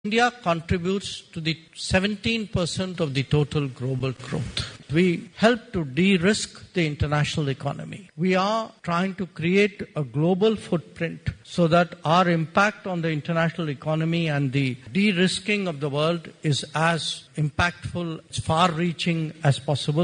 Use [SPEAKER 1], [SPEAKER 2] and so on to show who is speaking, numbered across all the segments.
[SPEAKER 1] India contributes to the 17% of the total global growth. We help to de-risk the international economy. We are trying to create a global footprint so that our impact on the international economy and the de-risking of the world is as impactful, far-reaching as possible.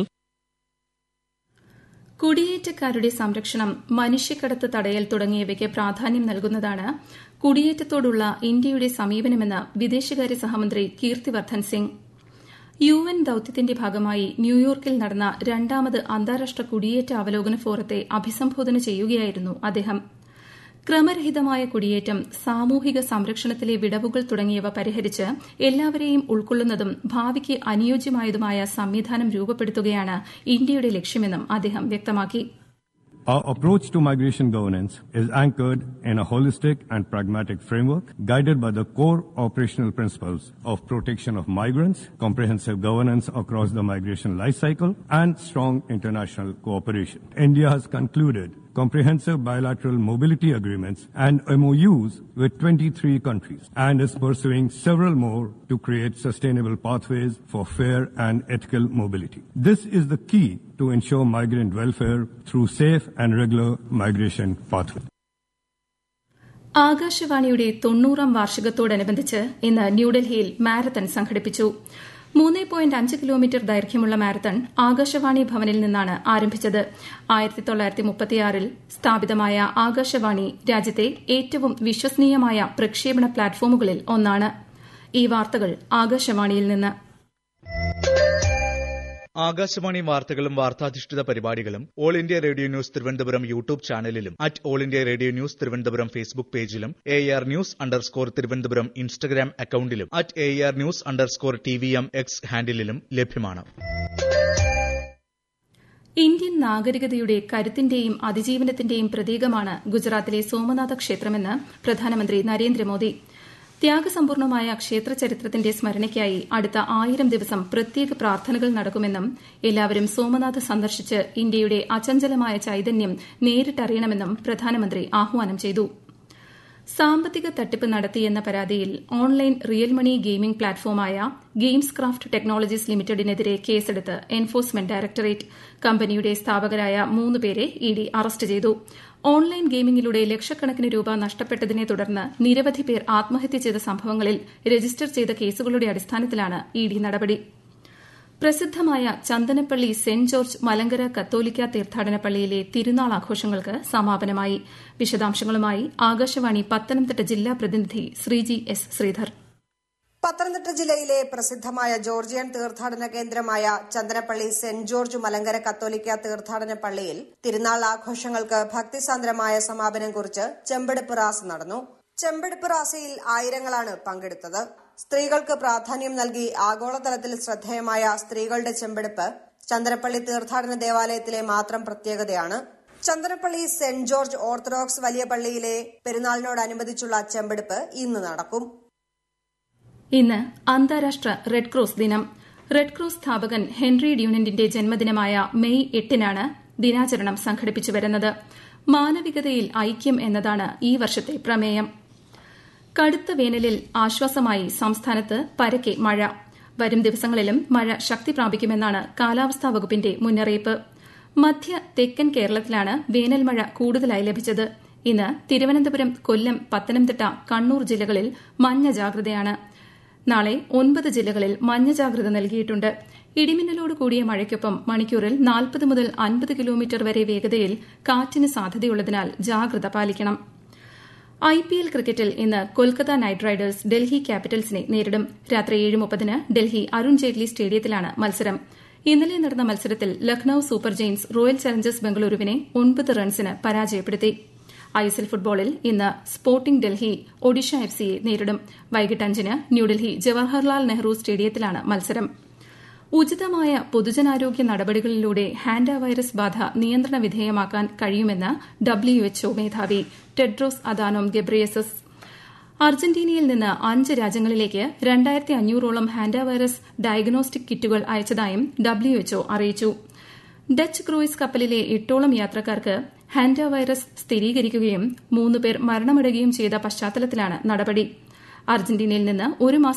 [SPEAKER 2] കുടിയേറ്റക്കാരുടെ സംരക്ഷണം മനുഷ്യക്കടത്ത് തടയൽ തുടങ്ങിയവയ്ക്ക് പ്രാധാന്യം നൽകുന്നതാണ് കുടിയേറ്റത്തോടുള്ള ഇന്ത്യയുടെ സമീപനമെന്ന് വിദേശകാര്യ സഹമന്ത്രി Kirti Vardhan Singh U N ദൌത്യത്തിന്റെ ഭാഗമായി ന്യൂയോർക്കിൽ നടന്ന രണ്ടാമത് അന്താരാഷ്ട്ര കുടിയേറ്റ അവലോകന ഫോറത്തെ അഭിസംബോധന ചെയ്യുകയായിരുന്നു അദ്ദേഹം ക്രമരഹിതമായ കുടിയേറ്റം സാമൂഹിക സംരക്ഷണത്തിലെ വിടവുകൾ തുടങ്ങിയവ പരിഹരിച്ച് എല്ലാവരെയും ഉൾക്കൊള്ളുന്നതും ഭാവിക്ക് അനുയോജ്യമായതുമായ സംവിധാനം രൂപപ്പെടുത്തുകയാണ് ഇന്ത്യയുടെ ലക്ഷ്യമെന്നും അദ്ദേഹം വ്യക്തമാക്കി
[SPEAKER 3] Our approach to migration governance is anchored in a holistic and pragmatic framework guided by the core operational principles of protection of migrants, comprehensive governance across the migration life cycle, and strong international cooperation. India has concluded comprehensive bilateral mobility agreements and MOUs with 23 countries and is pursuing several more to create sustainable pathways for fair and ethical mobility. This is the key to ensure migrant welfare through safe and regular migration pathways.
[SPEAKER 2] ആകാശവാണിയുടെ തൊണ്ണൂറാം വാർഷികത്തോടനുബന്ധിച്ച് ഇന്ന് ന്യൂഡൽഹിയിൽ marathon സംഘടിപ്പിച്ചു മൂന്ന് point അഞ്ച് kilometre ദൈർഘ്യമുള്ള marathon Akashvani ഭവനിൽ നിന്നാണ് ആരംഭിച്ചത് ആയിരത്തി തൊള്ളായിരത്തി മുപ്പത്തിയാറിൽ സ്ഥാപിതമായ ആകാശവാണി രാജ്യത്തെ ഏറ്റവും വിശ്വസനീയമായ പ്രക്ഷേപണ പ്ലാറ്റ്ഫോമുകളിൽ ഒന്നാണ് ഈ വാർത്തകൾ ആകാശവാണിയിൽ നിന്ന്
[SPEAKER 4] ആകാശവാണി വാർത്തകളും വാർത്താധിഷ്ഠിത പരിപാടികളും all India radio news Thiruvananthapuram YouTube ചാനലിലും at all India radio news Thiruvananthapuram Facebook പേജിലും A R news underscore Thiruvananthapuram Instagram അക്കൌണ്ടിലും at A R news underscore T V M X ഹാൻഡിലും ലഭ്യമാണ്
[SPEAKER 2] ഇന്ത്യൻ നാഗരികതയുടെ കരുത്തിന്റെയും അതിജീവനത്തിന്റെയും പ്രതീകമാണ് ഗുജറാത്തിലെ സോമനാഥ ക്ഷേത്രമെന്ന് പ്രധാനമന്ത്രി നരേന്ദ്രമോദി ത്യാഗസമ്പൂർണമായ ക്ഷേത്ര ചരിത്രത്തിന്റെ സ്മരണയ്ക്കായി അടുത്ത ആയിരം ദിവസം പ്രത്യേക പ്രാർത്ഥനകൾ നടക്കുമെന്നും എല്ലാവരും സോമനാഥ് സന്ദർശിച്ച് ഇന്ത്യയുടെ അചഞ്ചലമായ ചൈതന്യം നേരിട്ടറിയണമെന്നും പ്രധാനമന്ത്രി ആഹ്വാനം ചെയ്തു സാമ്പത്തിക തട്ടിപ്പ് നടത്തിയെന്ന പരാതിയിൽ ഓൺലൈൻ റിയൽ മണി ഗെയിമിംഗ് പ്ലാറ്റ്ഫോമായ ഗെയിംസ് ക്രാഫ്റ്റ് ടെക്നോളജീസ് ലിമിറ്റഡിനെതിരെ കേസെടുത്ത് എൻഫോഴ്സ്മെന്റ് ഡയറക്ടറേറ്റ് കമ്പനിയുടെ സ്ഥാപകരായ മൂന്ന് പേരെ ഇഡി അറസ്റ്റ് ചെയ്തു ഓൺലൈൻ ഗെയിമിംഗിലൂടെ ലക്ഷക്കണക്കിന് രൂപ നഷ്ടപ്പെട്ടതിനെ തുടർന്ന് നിരവധി പേർ ആത്മഹത്യ ചെയ്ത സംഭവങ്ങളിൽ രജിസ്റ്റർ ചെയ്ത കേസുകളുടെ അടിസ്ഥാനത്തിലാണ് ഇഡി നടപടി പ്രസിദ്ധമായ ചന്ദനപ്പള്ളി സെന്റ് ജോർജ് മലങ്കര കത്തോലിക്ക തീർത്ഥാടന പള്ളിയിലെ തിരുനാൾ ആഘോഷങ്ങൾക്ക് സമാപനമായി വിശദാംശങ്ങളുമായി ആകാശവാണി പത്തനംതിട്ട ജില്ലാ പ്രതിനിധി ശ്രീജി എസ് ശ്രീധർ
[SPEAKER 5] പത്തനംതിട്ട ജില്ലയിലെ പ്രസിദ്ധമായ ജോർജിയൻ തീർത്ഥാടന കേന്ദ്രമായ ചന്ദനപ്പള്ളി സെന്റ് ജോർജ് മലങ്കര കത്തോലിക്ക തീർത്ഥാടന പള്ളിയിൽ തിരുനാൾ ആഘോഷങ്ങൾക്ക് ഭക്തിസാന്ദ്രമായ സമാപനം കുറിച്ച് ചെമ്പെടുപ്പ് റാസ് നടന്നു ചെമ്പെടുപ്പ് റാസയിൽ ആയിരങ്ങളാണ് പങ്കെടുത്തത് സ്ത്രീകൾക്ക് പ്രാധാന്യം നൽകി ആഗോളതലത്തിൽ ശ്രദ്ധേയമായ സ്ത്രീകളുടെ ചെമ്പെടുപ്പ് ചന്ദനപ്പള്ളി തീർത്ഥാടന ദേവാലയത്തിലെ മാത്രം പ്രത്യേകതയാണ് ചന്ദനപ്പള്ളി സെന്റ് ജോർജ് ഓർത്തഡോക്സ് വലിയ പള്ളിയിലെ പെരുന്നാളിനോടനുബന്ധിച്ചുള്ള ചെമ്പെടുപ്പ് ഇന്ന് നടക്കും
[SPEAKER 2] ഇന്ന് അന്താരാഷ്ട്ര റെഡ് ക്രോസ് ദിനം റെഡ് ക്രോസ് സ്ഥാപകൻ ഹെൻറി ഡ്യൂനന്റിന്റെ ജന്മദിനമായ മെയ് എട്ടിനാണ് ദിനാചരണം സംഘടിപ്പിച്ചു വരുന്നത് മാനവികതയിൽ ഐക്യം എന്നതാണ് ഈ വർഷത്തെ പ്രമേയം കടുത്ത വേനലിൽ ആശ്വാസമായി സംസ്ഥാനത്ത് പരക്കെ മഴ വരും ദിവസങ്ങളിലും മഴ ശക്തി പ്രാപിക്കുമെന്നാണ് കാലാവസ്ഥാ വകുപ്പിന്റെ മുന്നറിയിപ്പ് മധ്യ തെക്കൻ കേരളത്തിലാണ് വേനൽ മഴ കൂടുതലായി ലഭിച്ചത് ഇന്ന് തിരുവനന്തപുരം കൊല്ലം പത്തനംതിട്ട കണ്ണൂർ ജില്ലകളിൽ മഞ്ഞ ജാഗ്രതയാണ് നാളെ ഒൻപത് ജില്ലകളിൽ മഞ്ഞ ജാഗ്രത നൽകിയിട്ടുണ്ട് ഇടിമിന്നലോട് കൂടിയ മഴയ്ക്കൊപ്പം മണിക്കൂറിൽ നാൽപ്പത് മുതൽ അൻപത് കിലോമീറ്റർ വരെ വേഗതയിൽ കാറ്റിന് സാധ്യതയുള്ളതിനാൽ ജാഗ്രത പാലിക്കണം ഐ പി എൽ ക്രിക്കറ്റിൽ ഇന്ന് കൊൽക്കത്ത നൈറ്റ് റൈഡേഴ്സ് ഡൽഹി ക്യാപിറ്റൽസിനെ നേരിടും രാത്രി ഏഴ് മുപ്പതിന് ഡൽഹി അരുൺ ജെയ്റ്റ്ലി സ്റ്റേഡിയത്തിലാണ് മത്സരം ഇന്നലെ നടന്ന മത്സരത്തിൽ Lucknow super giants royal challengers ബംഗളൂരുവിനെ ഒൻപത് റൺസിന് പരാജയപ്പെടുത്തി ഐഎസ്എൽ ഫുട്ബോളിൽ ഇന്ന് സ്പോർട്ടിംഗ് ഡൽഹി ഒഡീഷ എഫ് സിയെ നേരിടും വൈകിട്ട് അഞ്ചിന് ന്യൂഡൽഹി ജവഹർലാൽ നെഹ്റു സ്റ്റേഡിയത്തിലാണ് മത്സരം ഉചിതമായ പൊതുജനാരോഗ്യ നടപടികളിലൂടെ ഹാൻഡ വൈറസ് ബാധ നിയന്ത്രണ വിധേയമാക്കാൻ കഴിയുമെന്ന് ഡബ്ല്യുഎച്ച്ഒ മേധാവി ടെഡ്രോസ് അദാനോം ഗെബ്രിയസസ് അർജന്റീനയിൽ നിന്ന് അഞ്ച് രാജ്യങ്ങളിലേക്ക് രണ്ടായിരത്തി അഞ്ഞൂറോളം ഹാൻഡ വൈറസ് ഡയഗ്നോസ്റ്റിക് കിറ്റുകൾ അയച്ചതായും ഡബ്ല്യുഎച്ച്ഒ അറിയിച്ചു ഡച്ച് ക്രൂയിസ് കപ്പലിലെ എട്ടോളം യാത്രക്കാർക്ക് ഹാൻഡ വൈറസ് സ്ഥിരീകരിക്കുകയും മൂന്ന് പേർ മരണമടയുകയും ചെയ്ത പശ്ചാത്തലത്തിലാണ് നടപടി അർജന്റീനയിൽ നിന്ന് ഒരു മാസം